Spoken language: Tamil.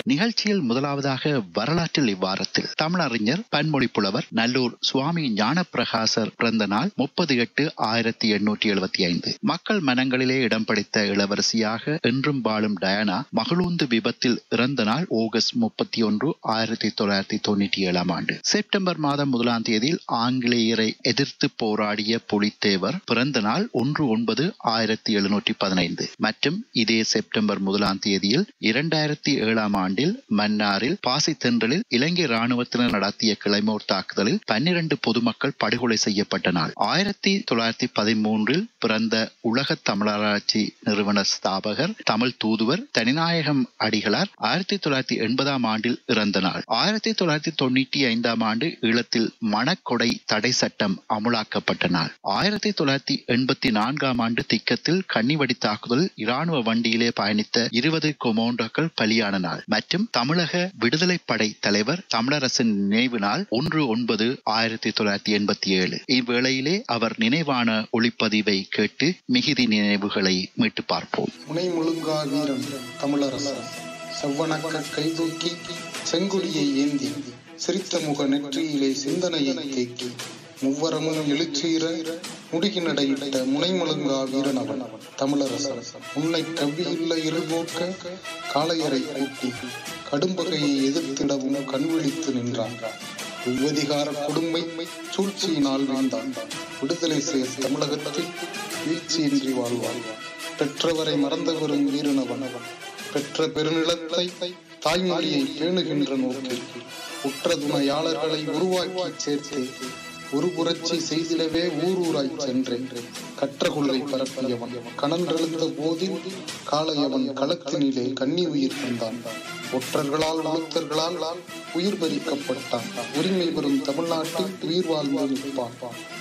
நிகழ்ச்சியில் முதலாவதாக வரலாற்றில் இவ்வாரத்தில் தமிழறிஞர் பன்மொழி புலவர் நல்லூர் சுவாமி ஞானப்பிரகாசர் பிறந்த நாள் முப்பது எட்டு ஆயிரத்தி எண்ணூற்றி எழுபத்தி ஐந்து மக்கள் மனங்களிலே இடம் பிடித்த இளவரசியாக என்றும் வாழும் டயானா மகளூந்து விபத்தில் இறந்த நாள் ஆகஸ்ட் முப்பத்தி ஒன்று ஆயிரத்தி தொள்ளாயிரத்தி தொண்ணூற்றி ஏழாம் ஆண்டு செப்டம்பர் மாதம் முதலாம் தேதியில் ஆங்கிலேயரை எதிர்த்து போராடிய புலித்தேவர் பிறந்த நாள் ஒன்று ஒன்பது ஆயிரத்தி எழுநூற்றி பதினைந்து மற்றும் இதே செப்டம்பர் முதலாம் தேதியில் இரண்டாயிரத்தி ஏழாம் ஆண்டில் மன்னாரில் பாசித்தென்றலில் இலங்கை ராணுவத்தினர் நடத்திய கிளைமோர் தாக்குதலில் பன்னிரண்டு பொதுமக்கள் படுகொலை செய்யப்பட்ட நாள் ஆயிரத்தி தொள்ளாயிரத்தி பதிமூன்றில் பிறந்த உலக தமிழராட்சி நிறுவன ஸ்தாபகர் தமிழ் தூதுவர் தனிநாயகம் அடிகளார் ஆயிரத்தி தொள்ளாயிரத்தி எண்பதாம் ஆண்டில் இறந்த நாள் ஆயிரத்தி தொள்ளாயிரத்தி தொண்ணூற்றி ஐந்தாம் ஆண்டு ஈழத்தில் மணக்கொடை தடை சட்டம் அமுலாக்கப்பட்ட நாள் ஆயிரத்தி தொள்ளாயிரத்தி எண்பத்தி நான்காம் ஆண்டு திக்கத்தில் கன்னிவடி தாக்குதல் இராணுவ வண்டியிலே பயணித்த இருபது கொமோண்டோக்கள் பலியான நாள் மற்றும் தமிழக விடுதலை படை தலைவர் தமிழரசன் நினைவு நாள் ஒன்று ஒன்பது ஆயிரத்தி தொள்ளாயிரத்தி எண்பத்தி ஏழு இவ்வேளையிலே அவர் நினைவான ஒளிப்பதிவை கேட்டு மிகுதி நினைவுகளை மீட்டு பார்ப்போம் முனை முழுங்கா வீரன் தமிழரசன் செவ்வணக்க கைதூக்கி செங்குடியை ஏந்தி சிரித்த முக நெற்றியிலே சிந்தனையை தேக்கி முவ்வரமும் எழுச்சீர முடுகி நடையிட்ட முனை முழுங்கா வீரன் அவன் தமிழரசன் உன்னை கவ்வியுள்ள இருபோக்க காளையரை கூட்டி கடும்பகையை எதிர்த்திடவும் கண்விழித்து நின்றான் இவ்வதிகார கொடுமை சூழ்ச்சியினால் வீழ்ந்தான் விடுதலை சேர் தமிழகத்தில் வீழ்ச்சியின்றி வாழ்வான் பெற்றவரை மறந்தவரும் வீரனவன் பெற்ற பெருநிலத்தை தாய்மொழியை பேணுகின்ற நோக்கில் உற்ற துணையாளர்களை உருவாக்கி சேர்த்து ஒரு புரட்சி செய்திடவே ஊர் ஊராய் சென்றேன் கற்ற கொள்ளை பரப்பியவன் கணன்றெழுந்த போதில் காளையவன் களத்தினிலே கன்னி உயிர் தந்தான் ஒற்றர்களால் உளுத்தர்களால் உயிர் பறிக்கப்பட்டான் உரிமை பெறும் தமிழ்நாட்டில் உயிர் வாழ்ந்து நிற்பான்